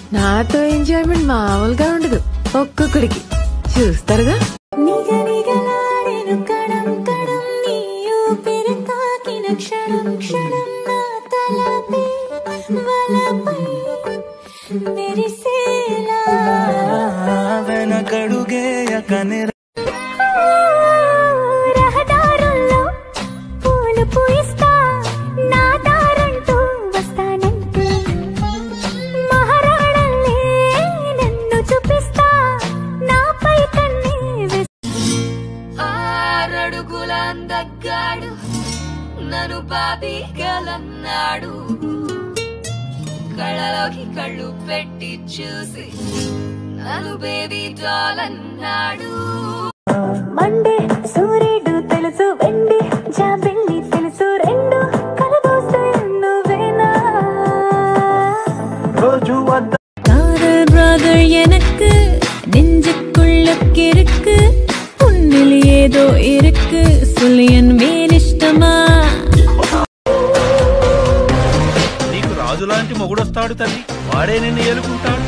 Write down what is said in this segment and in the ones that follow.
నాతో ఎంజాయ్మెంట్ మామూలుగా ఉండదు ఒక్కొక్కడికి చూస్తారుగా నిగనిగలాడెను కణం కణం నీ ఊపిరి తాకిన క్షణం క్షణం నా తలపై వలపై మెరిసేలా వెనకడుగేయకనే రహదారుల్లో పూలు పూయిస్తా నా దారంటూ వస్తానంటూ మహారాణల్లే నన్ను చూపిస్తా నాపై కన్నే ఆరడుగుల అందగాడు నన్ను బాబీగలన్నాడు కళ్ళలోకి కళ్ళు పెట్టి చూసి నన్ను బేబీ డాల్ అన్నాడు మండే సూర్యుడు తెలుసు వెండి జాబిల్లి తెలుసు రెండు కలబోస్తే నువ్వేనా రోజు వద్ద காதல் பிரதர் எனக்கு நெஞ்சுக்குள்ளுக்கு இருக்கு உன்னில் ஏதோ இருக்கு சொல்லு என் மேல் இஷ்டமா నీకు రాజు లాంటి మొగుడొస్తాడు తల్లి వాడే నిన్ను ఏలుకుంటాడు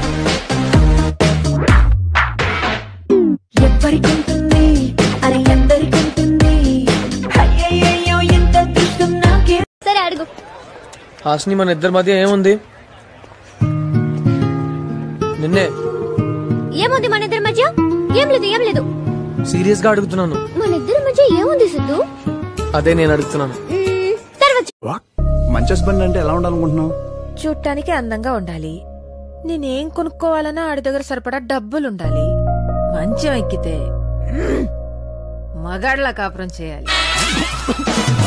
ఎవరికుంటుంది అది ఎందరికుంటుంది అయ్యయ్యో ఎంత అదృష్టం నాకే సరే అడుగు హాస్ని మన ఇద్దరి మధ్య ఏముంది నిన్నే ఏముంది మన ఇద్దరి మధ్య ఏం లేదు ఏం లేదు సీరియస్ గా అడుగుతున్నాను మన ఇద్దరి మధ్య ఏముంది సిద్ధు అదే నేను అడుగుతున్నాను మ్మ్, తర్వాత వాట్ మంచి హస్బెండ్ అంటే ఎలా ఉండాలనుకుంటున్నావు చూడటానికి అందంగా ఉండాలి నేనేం కొనుక్కోవాలన్నా ఆడి దగ్గర సరిపడా డబ్బులుండాలి మంచం ఎక్కితే మగాడ్లా కాపురం చేయాలి